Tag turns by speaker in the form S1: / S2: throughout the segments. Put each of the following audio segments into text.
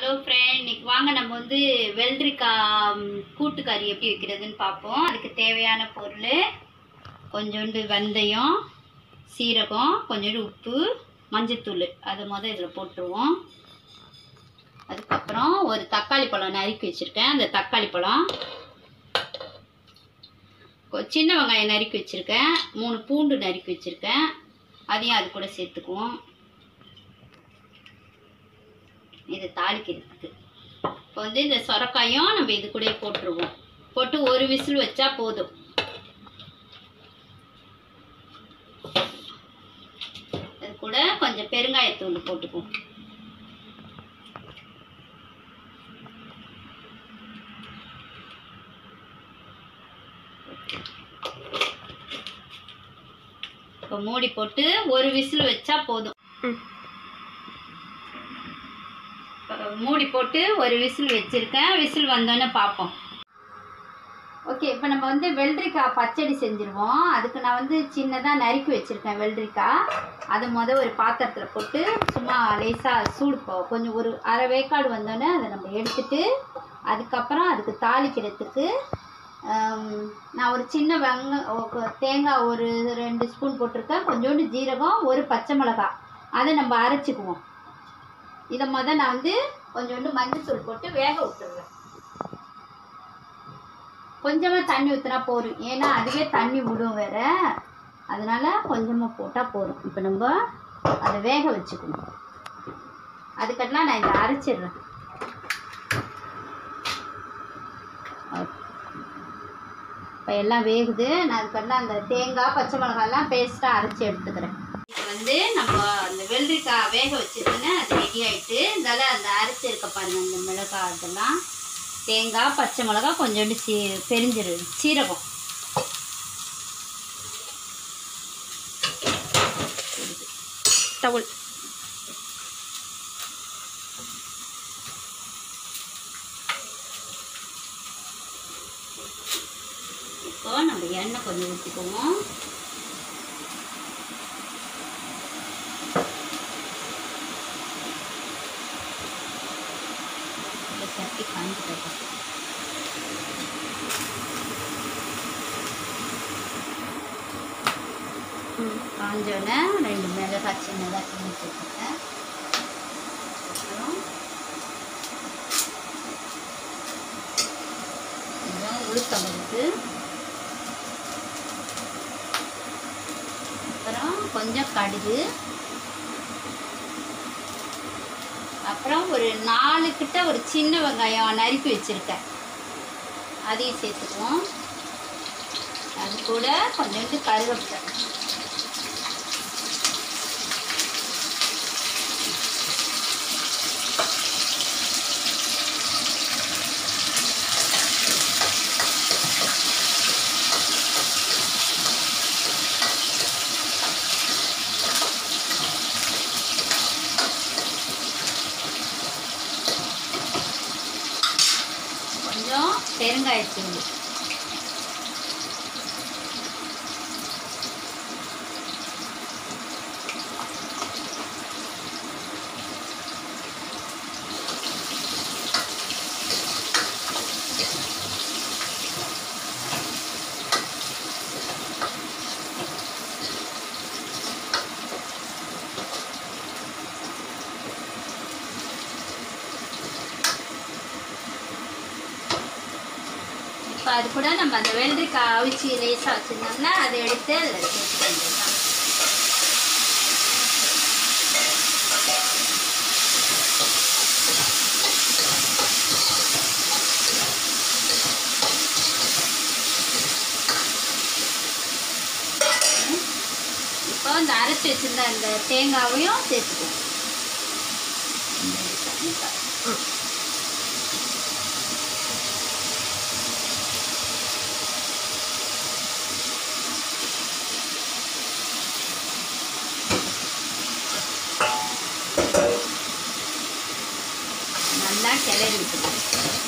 S1: Hello friend இன்னைக்கு வாங்க நம்ம வந்து வெள்ளரிக்காய் ம், கூட்டுக்கறி எப்படி வைக்கிறதுன்னு பார்ப்போம் அதுக்கு தேவையான பொருள் கொஞ்சோண்டு வெந்தயம் சீரகம் கொஞ்சோண்டு உப்பு மஞ்சத்தூள் அதை முதல் இதில் போட்டுருவோம் அதுக்கப்புறம் ஒரு தக்காளி பழம் நறுக்கி வச்சுருக்கேன் அந்த தக்காளி பழம் கொ- சின்ன வெங்காயம் நறுக்கி வச்சுருக்கேன் மூணு பூண்டு நறுக்கி வச்சுருக்கேன் அதையும் அது கூட சேர்த்துக்குவோம் இது தாளிக்கிறதுக்கு இப்போ வந்து இந்த சொரக்காயும் நம்ம இது கூட போட்டுருவோம் போட்டு ஒரு விசில் வச்சா போதும் அது கூட கொஞ்சம் பெருங்காயத்தூள் போட்டுக்குவோம் இப்போ மூடி போட்டு ஒரு விசில் வச்சா போதும் இப்ப மூடி போட்டு ஒரு விசில் வச்சிருக்கேன் விசில் வந்தோன்னே பார்ப்போம் ஓகே இப்போ நம்ம வந்து வெள்ளரிக்காய் பச்சடி செஞ்சுருவோம் அதுக்கு நான் வந்து சின்னதாக நறுக்கி வச்சுருக்கேன் வெள்ளரிக்காய் அதை முத ஒரு பாத்திரத்தில் போட்டு சும்மா லேசாக சூடு போ கொஞ்சம் ஒரு அரை வேக்காடு வந்தோடனே அதை நம்ம எடுத்துட்டு அதுக்கப்புறம் அதுக்கு தாளிக்கிறதுக்கு ஆம், நான் ஒரு சின்ன வெங்க ஒ- தேங்காய் ஒரு ரெண்டு ஸ்பூன் போட்டிருக்கேன் கொஞ்சோண்டு ஜீரகம் ஒரு பச்சை மிளகாய் அதை நம்ம அரைச்சிக்குவோம் இதை முத நான் வந்து கொஞ்சோண்டு மஞ்சத்தூள் போட்டு வேக விட்டுருவேன் கொஞ்சமாக தண்ணி ஊற்றினா போதும் ஏன்னா அதுவே தண்ணி விடும் வேற அதனால கொஞ்சமாக போட்டால் போதும் இப்போ நம்ம அதை வேக வச்சுக்கணும் அதுக்கெல்லாம் நான் இதை அரைச்சிடுறேன் இப்போ எல்லாம் வேகுது நான் அதுக்கெல்லாம் அந்த தேங்காய் பச்சை மிளகாய்லாம் பேஸ்ட்டாக அரைச்சி எடுத்துக்கிறேன் இப்போ வந்து நம்ம அந்த வெள்ளரிக்காய் வேக வச்சிருக்கேன்னு அது ரெடி ஆயிட்டு இதால அந்த அரைச்சிருக்க பாருங்க அந்த மிளகாய் அதெல்லாம் தேங்காய் பச்சை மிளகாய் கொஞ்சோண்டு சீ பெருஞ்சிரு சீரகம்
S2: டவுல்
S1: இப்போ நம்ம எண்ணெய் கொஞ்சம் ஊற்றிக்குவோம் இந்த சட்டி காஞ்சி போயிடும் காஞ்சோடனே ரெண்டு மிளகாய் சின்னதாக கிண்டி வச்சுருக்கேன் அப்புறம் கொஞ்சம் உளுத்தம்பருப்பு அப்புறம் கொஞ்சம் கடுகு அப்புறம் ஒரு நாலு கிட்ட ஒரு சின்ன வெங்காயம் நறுக்கி வச்சுருக்கேன் அதையும் சேர்த்துக்குவோம் அது கூட கொஞ்சோண்டு கருவேப்பிலை கொஞ்சம் பெருங்காயத்தூள் இப்போ அது கூட நம்ம அந்த வெள்ளரிக்காய் அவிச்சு லேசாக வச்சுருந்தோம்னா அதை எடுத்து அதில் சேர்த்து வேண்டியதுதான் இப்போ இந்த அரைச்சி வச்சிருந்த அந்த தேங்காவையும் சேர்த்துக்குவோம் நல்லா கிளறி விட்டுக்கணும்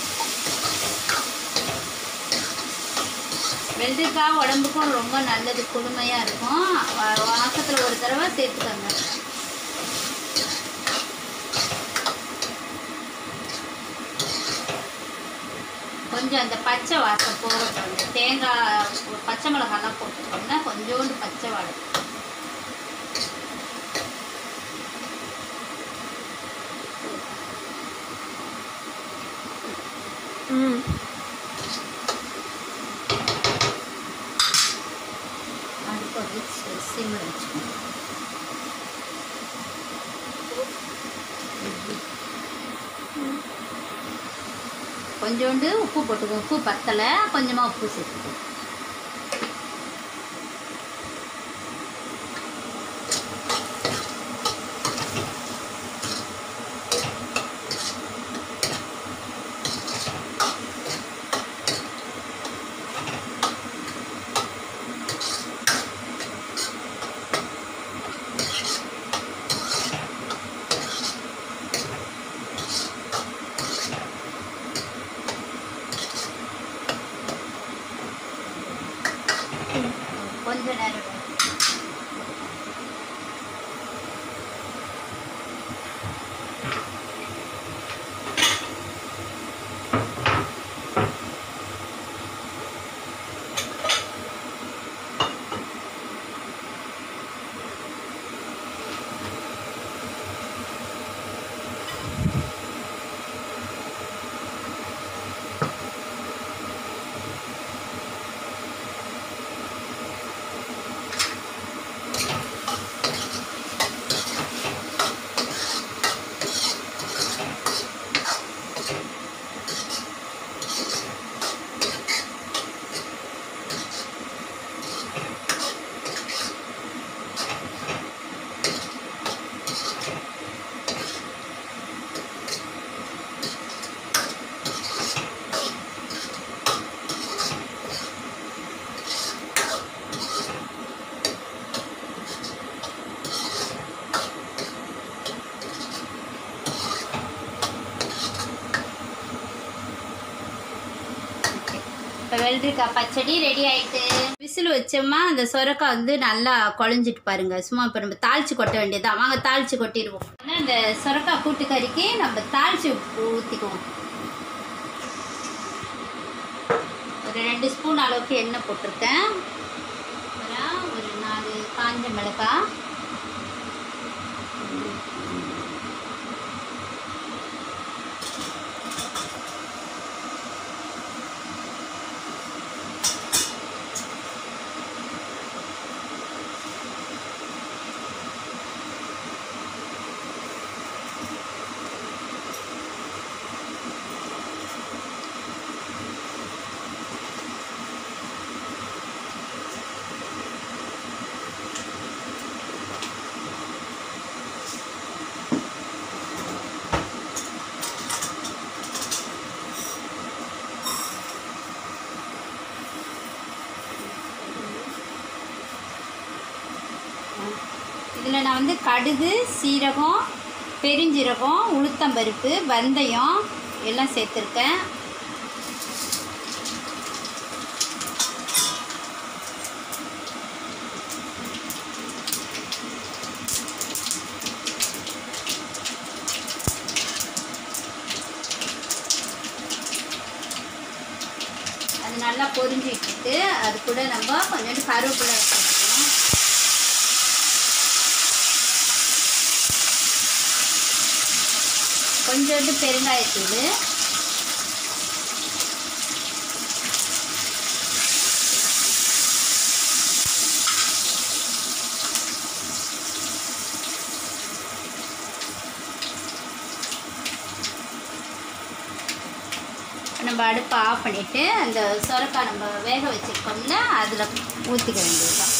S1: வெள்ளரிக்காய் உடம்புக்கும் ரொம்ப நல்லது குளுமையாக இருக்கும் வா- மாசத்துல ஒரு தடவை சேர்த்துக்கோங்க கொஞ்சம் அந்த பச்சை வாசம் போகட்டும் அந்த தேங்காய் பச்சை மிளகாலாம் போட்டுட்டோம்னா கொஞ்சோண்டு பச்சை வாடை
S2: ம்
S1: அடுப்பு வந்து சிம்மில் வச்சுக்கணும் கொஞ்சோண்டு உப்பு போட்டுக்கோ உப்பு பத்தலை கொஞ்சமாக உப்பு சேர்த்துக்கோ கொஞ்ச நேரம் இப்போ வெள்ளரிக்காய் பச்சடி ரெடி ஆயிட்டு விசில் வச்சோமா அந்த சொரக்காய் வந்து நல்லா குழஞ்சிட்டு பாருங்க சும்மா இப்போ நம்ம தாளிச்சு கொட்ட வேண்டியதுதான் வாங்க தாளிச்சு கொட்டிடுவோம் ஏன்னா இந்த சொரக்காய் கூட்டுக்கறிக்கு நம்ம தாளிச்சு ஊற்றிக்குவோம் ஒரு ரெண்டு ஸ்பூன் அளவுக்கு எண்ணெய் போட்டிருக்கேன் அப்புறம் ஒரு நாலு காஞ்ச மிளகாய் இதில் நான் வந்து கடுகு சீரகம் பெருஞ்சீரகம் உளுத்தம்பருப்பு வெந்தயம் எல்லாம் சேர்த்துருக்கேன் அது நல்லா பொரிஞ்சு விட்டுட்டு அது கூட நம்ம கொஞ்சோண்டு கருவேப்பிலை சேர்த்துக்கணும் கொஞ்சோண்டு பெருங்காயத்தூள் நம்ம அடுப்பை ஆஃப் பண்ணிவிட்டு அந்த சொரக்காய் நம்ம வேக வச்சுருக்கோம்ல அதில் ஊற்றிக்க வேண்டியதுதான்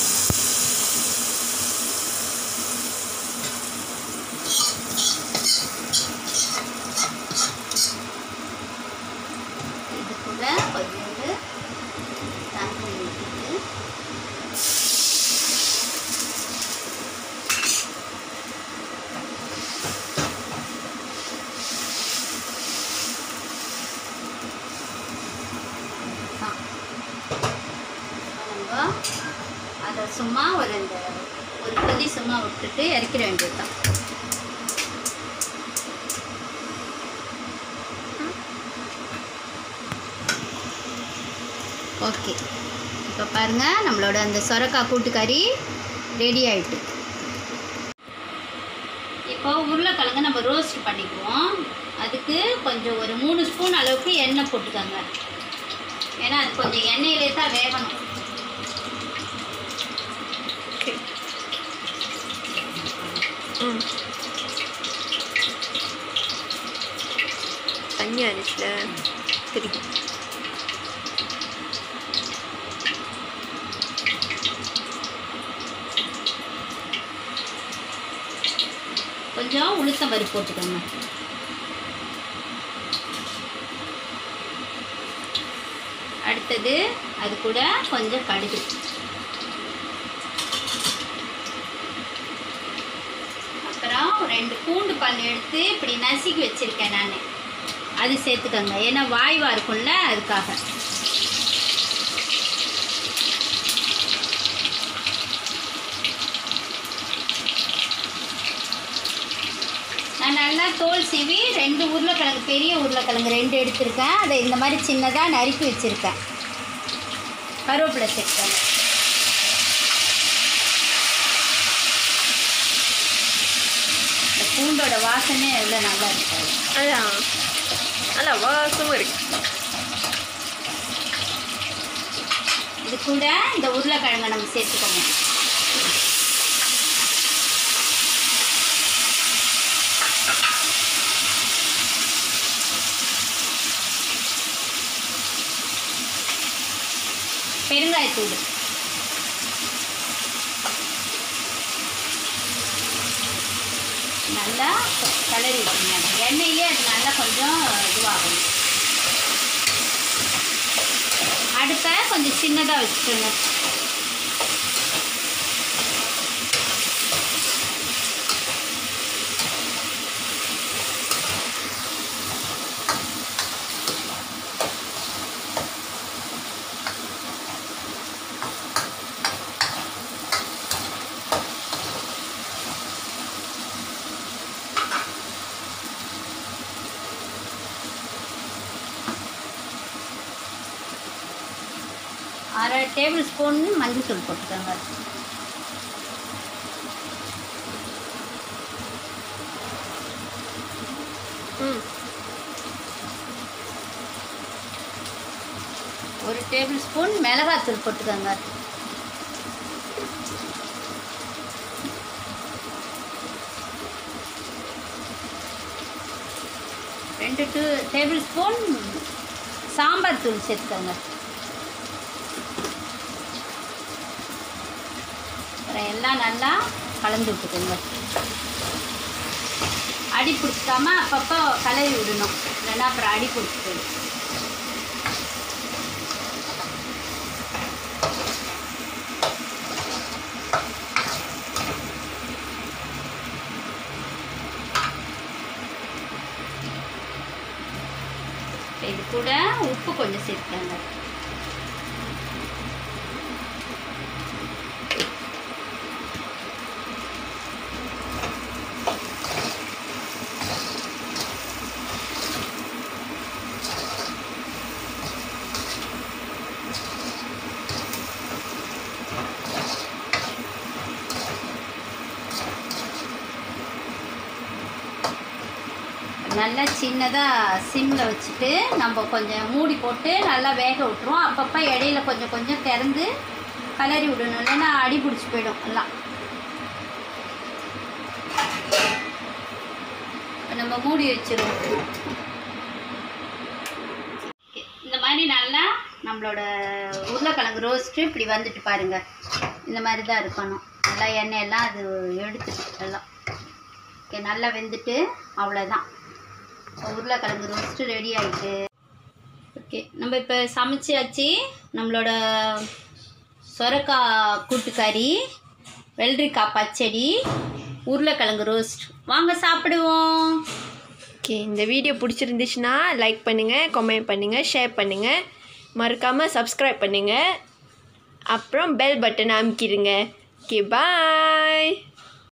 S1: இது கூட கொஞ்சோண்டு தண்ணி ஊற்றிட்டு தான். நம்ம அதை சும்மா ஒரு இந்த ஒரு கொதி சும்மா விட்டுட்டு இறக்கிட வேண்டியது தான் ஓகே இப்போ பாருங்கள் நம்மளோட அந்த சொரக்காய் கூட்டுக்கறி ரெடி ஆயிட்டு இப்போ உருளைக்கிழங்கு நம்ம ரோஸ்ட் பண்ணிக்குவோம் அதுக்கு கொஞ்சம் ஒரு மூணு ஸ்பூன் அளவுக்கு எண்ணெய் போட்டுக்கோங்க ஏன்னா அது கொஞ்சம் எண்ணெயிலே தான் வேகணும்
S2: ஓகே ம் தண்ணியாக இருந்துச்சுல சரி
S1: கொஞ்சம் உளுத்தம் பருப்பு போட்டுக்கோங்க அடுத்தது அது கூட கொஞ்சம் கடுகு அப்புறம் ரெண்டு பூண்டு பல் எடுத்து இப்படி நசுக்கி வச்சுருக்கேன் நான் அது சேர்த்துக்கோங்க ஏன்னா வாய்வா இருக்கும்ல அதுக்காக நான் நல்லா தோல் சீவி ரெண்டு உருளைக்கிழங்கு பெரிய உருளைக்கிழங்கு ரெண்டு எடுத்திருக்கேன் அதை இந்த மாதிரி சின்னதாக நறுக்கி வச்சுருக்கேன் கருவேப்பிலை சேர்த்தேன் இந்த பூண்டோட வாசமே எவ்வளோ நல்லா இருக்காது
S2: அதான் நல்லா வாசமும் இருக்கு
S1: இது கூட இந்த உருளைக்கிழங்கை நம்ம சேர்த்துக்கோங்க பெருங்காயத்தூள் நல்லா கிளறி விட்டுருங்க எண்ணெயிலே அது நல்லா கொஞ்சம் இதுவாகும் அடுப்பை கொஞ்சம் சின்னதாக வச்சுக்கோங்க அரை டேபிள் ஸ்பூன் மஞ்சள் தூள் போட்டுக்கோங்க
S2: ம்
S1: ஒரு டேபிள் ஸ்பூன் மிளகாத்தூள் போட்டுக்கோங்க ரெண்டு டூ டேபிள் ஸ்பூன் சாம்பார் தூள் சேர்த்துக்கோங்க அப்புறம் எல்லாம் நல்லா கலந்து விட்டுக்கோங்க அடி பிடிச்சிக்காம அப்பப்போ கலரி விடணும் இல்லைன்னா அப்புறம் அடி பிடிச்சி போயிடும் இது கூட உப்பு கொஞ்சம் சேர்த்துக்கோங்க நல்லா சின்னதாக சிம்மில் வச்சுட்டு நம்ம கொஞ்சம் மூடி போட்டு நல்லா வேக விட்டுருவோம் அப்பப்போ இடையில கொஞ்சம் கொஞ்சம் திறந்து கலரி விடணும் இல்லைன்னா அடி பிடிச்சி போயிடும் எல்லாம் இப்ப நம்ம மூடி வச்சிருவோம் இந்த மாதிரி நல்லா நம்மளோட உருளைக்கிழங்கு ரோஸ்ட்டு இப்படி வந்துட்டு பாருங்க இந்த மாதிரி தான் இருக்கணும் நல்லா எண்ணெயெல்லாம் அது எடுத்துட்டு எல்லாம் ஓகே நல்லா வெந்துட்டு அவ்வளோதான் உருளைக்கிழங்கு ரோஸ்ட்டு ரெடி ஆயிட்டு ஓகே நம்ம இப்போ சமைச்சாச்சு நம்மளோட சொரக்காய் கூட்டுக்கறி வெள்ளரிக்காய் பச்சடி உருளைக்கிழங்கு ரோஸ்ட் வாங்க சாப்பிடுவோம்
S2: ஓகே இந்த வீடியோ பிடிச்சிருந்துச்சுன்னா லைக் பண்ணுங்கள் கமெண்ட் பண்ணுங்கள் ஷேர் பண்ணுங்கள் மறக்காமல் சப்ஸ்கிரைப் பண்ணுங்கள் அப்புறம் பெல் பட்டன் அமுக்கிடுங்க ஓகே பாய்